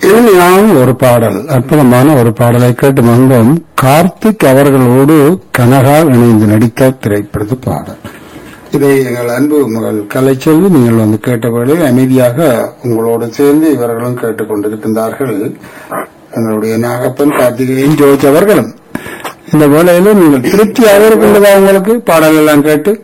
இனிமையான ஒரு பாடல் அற்புதமான ஒரு பாடலை கேட்டு வந்தோம் கார்த்திக் அவர்களோடு கனகா இணைந்து நடித்த திரைப்படத்து பாடல் இதை எங்கள் அன்பு மகள் கலைச்செல்வி நீங்கள் வந்து கேட்டபடி அமைதியாக உங்களோடு சேர்ந்து இவர்களும் கேட்டுக் கொண்டிருக்கின்றார்கள் எங்களுடைய நாகப்பன் கார்த்திகேயன் ஜோஜ் அவர்களும் இந்த வேளையில நீங்கள் திருப்தியாக இருக்கின்றதா உங்களுக்கு பாடல் எல்லாம் கேட்டு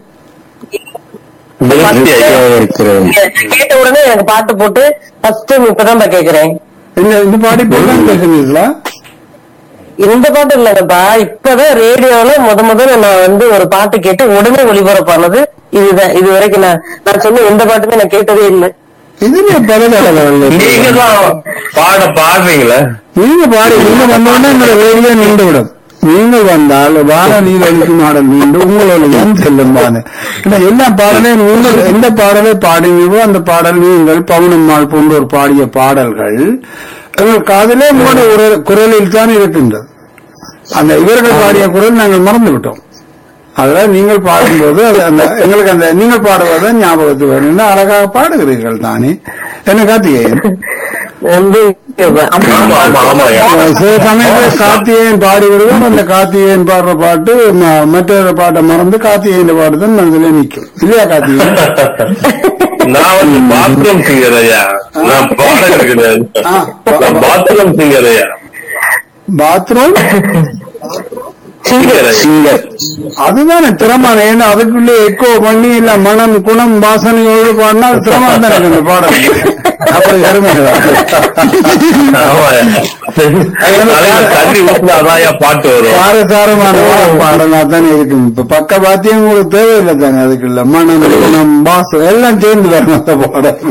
கேட்ட உடனே எனக்கு பாட்டு போட்டு ஃபர்ஸ்ட் டைம் இப்பதான் நான் கேக்குறேன் இந்த இந்த பாடி போலாம் பேசுனீங்களா இந்த பாட்டு இல்லங்கப்பா இப்பதான் ரேடியோல முத முதல்ல நான் வந்து ஒரு பாட்டு கேட்டு உடனே ஒளிபரப்பானது இதுதான் இது வரைக்கும் நான் நான் சொன்ன எந்த பாட்டுமே நான் கேட்டதே இல்லை இதுல பரவாயில்ல நீங்க தான் பாட பாடுறீங்களே நீங்க பாடி நீங்க வந்தோடனே எங்களை ரேடியோ நின்று விடும் நீங்கள் வந்தால் வார நீர் அளிக்கும் ஆடல் நீண்டு உங்களோட என் செல்லும் பாடு ஏன்னா எல்லா பாடலையும் நீங்கள் எந்த பாடலை பாடினீங்களோ அந்த பாடல் நீங்கள் பவுனம்மாள் போன்ற ஒரு பாடிய பாடல்கள் எங்கள் காதலே உங்களோட ஒரு குரலில் தான் இருக்கின்றது அந்த இவர்கள் பாடிய குரல் நாங்கள் மறந்து விட்டோம் அதனால நீங்கள் பாடும்போது அது அந்த எங்களுக்கு அந்த நீங்கள் பாடுவதை ஞாபகத்துக்கு வேணும்னா அழகாக பாடுகிறீர்கள் தானே என்ன கார்த்திகேயன் வந்து ஆமா ஆமா ஆமாயா சில சமயத்தில் கார்த்திகேயன் பாடி விடுவோம் அந்த கார்த்திகேயன் பாடுற பாட்டு ம- மற்றொரு பாட்டை மறந்து கார்த்திகேயன் பாட்டு தான் மனதில் நிற்கும் இல்லையா கார்த்திகேயன் நான் வந்து பாத்ரூம் சிங்கர் ஐயா நான் பாடகர் கிடையாது ஆ. நான் பாத்ரூம் சிங்கர் ஐயா பாத்ரூம் சிங்கர் சிங்கர் அதுதானே திறமான ஏன்னா அதுக்குள்ளே எக்கோ பண்ணி இல்ல மனம் குணம் வாசனையோடு பாடினா அது திறமா தான் இருக்கு அந்த பாடல் அப்படி அருமையா ஆமாயா தலையில தண்ணி ஊற்றினாதான் பாட்டு வரும் சாரசாரமான பாடலா தானே இருக்கும் இப்ப பக்க பாத்தியம் உங்களுக்கு தேவையில்லை தானே அதுக்குள்ள மனம் குணம் வாசம் எல்லாம் சேர்ந்து வரணும் அந்த பாடல்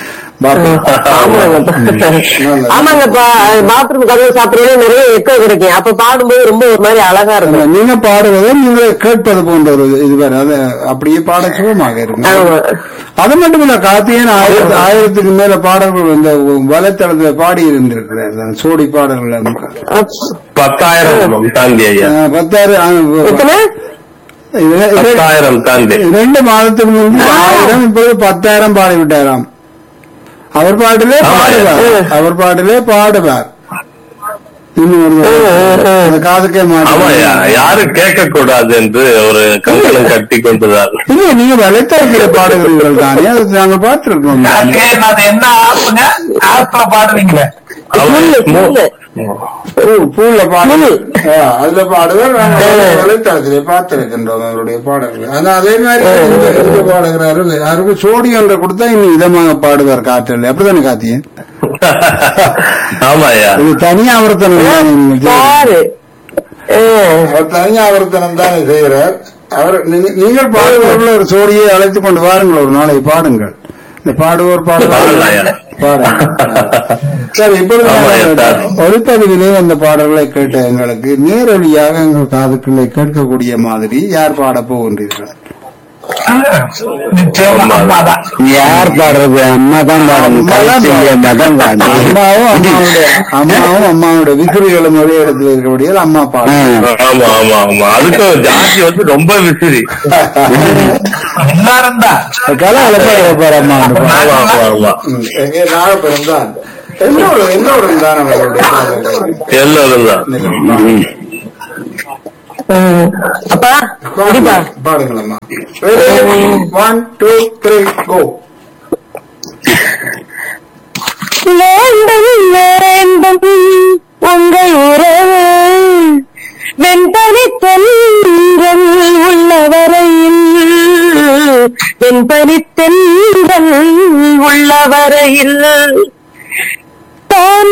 ஆமாங்கப்பா ஆமாங்கப்பா பாத்ரூம் கதவு சாப்பிடுறது நிறைய எக்கோ கிடைக்கும் அப்ப பாடும்போது ரொம்ப ஒரு மாதிரி அழகா இருக்கும் நீங்க பாடுவதை நீங்க கேட்பது போன்ற ஒரு இது வேற அது அப்படியே பாட சுகமாக இருக்கும் ஆமா. அது மட்டும் இல்ல கார்த்திகேயன் ஆயிரத்து ஆயிரத்துக்கு மேல பாடல்கள் இந்த வலைத்தளத்துல பாடி இருந்திருக்கிறார் அந்த சோடி பாடல்கள் அந்த- பத்தாயிரம் தாண்டி ஐயா அஹ் பத்தாயிரம் அஹ் எத்தனை இது- இது- பத்தாயிரம் தாண்டி ரெண்டு மாதத்துக்கு முன்பு ஆயிரம் இப்போது பத்தாயிரம் பாடி விட்டாராம் அவர் பாட்டிலே பாடுவார் அவர் பாட்டிலே பாடுவார் இன்னும் ஒரு தடவை. அந்த காதுக்கே ஆமாயா மாட்டேன் யாரும் கேட்க கூடாது என்று ஒரு கங்கணம் கட்டி கொண்டுதான் இல்ல நீங்க வலைத்தளத்துல பாடுகிறீர்கள் தானே அது நாங்க பார்த்திருக்கோம் தானே. அது என்ன ஆப்புங்க ஆப்ல பாடுவீங்களே புல்லு, புல்லு. பூ, பூல பாடு ஆ, அதுல பாடுவார் நாங்க வலைத்தளத்திலே பார்த்திருக்கின்றோம் அவருடைய பாடல்கள் ஆனா அதே மாதிரி இந்த இந்த பாடுகிறாரு யாருக்கும் சோடி ஒன்றை கொடுத்தா இன்னும் இதமாக பாடுவார் காற்றில் அப்படித்தானே காத்தியன் ஆமாயா இது தனியாவர்த்தனம் தான் நீங்கள் செய்யறது. பாரு ஆ. அவர் தனியாவர்த்தனம் தான் செய்கிறார் அவர் நீங்க- நீங்கள் பாடுபவர்கள் ஒரு சோடியை அழைத்துக் கொண்டு வாருங்கள் ஒரு நாளை பாடுங்கள் இந்த பாடுவோர் பாடலாயா? பாடுவார் பாடுங்க சரி இப்பொழுது ஆமாயா, சார். ஒளிப்பதிவிலே அந்த பாடல்களை கேட்ட எங்களுக்கு நேரடியாக எங்கள் காதுக்குள்ளே கேட்கக்கூடிய மாதிரி யார் பாட போகின்றீர்கள் நிச்சயமா அம்மாதான் யார் பாடுறது அம்மா தான் பாடணும் மகன் அம்மாவும் அம்மாவுடைய அம்மாவும் அம்மாவுடைய விசிறிகளும் ஒரே இடத்துல இருக்கக்கூடிய அம்மா பாடம் ஆமா ஆமா ஆமா அதுக்கும் ஜாதி வந்து ரொம்ப விசிறி எல்லாரும் தான் கலை அழைப்பாடு வைப்பார் அம்மா ஆமா ஆமா ஆமா எங்கே நாகப்பழம் தான் என்னோட என்னோட தான் அவர்களுடைய பாடல்கள். எல்லாரும் தான் ம். அப்பா கண்டிப்பா பாடுங்கள் அம்மா ஒன் டூ த்ரீ கோ வேண்டும் வேண்டும் உங்கள் உறவு வெண்பனி தென்றல் உள்ளவரையில் வெண்பனி தென்றல் உள்ளவரையில் தான்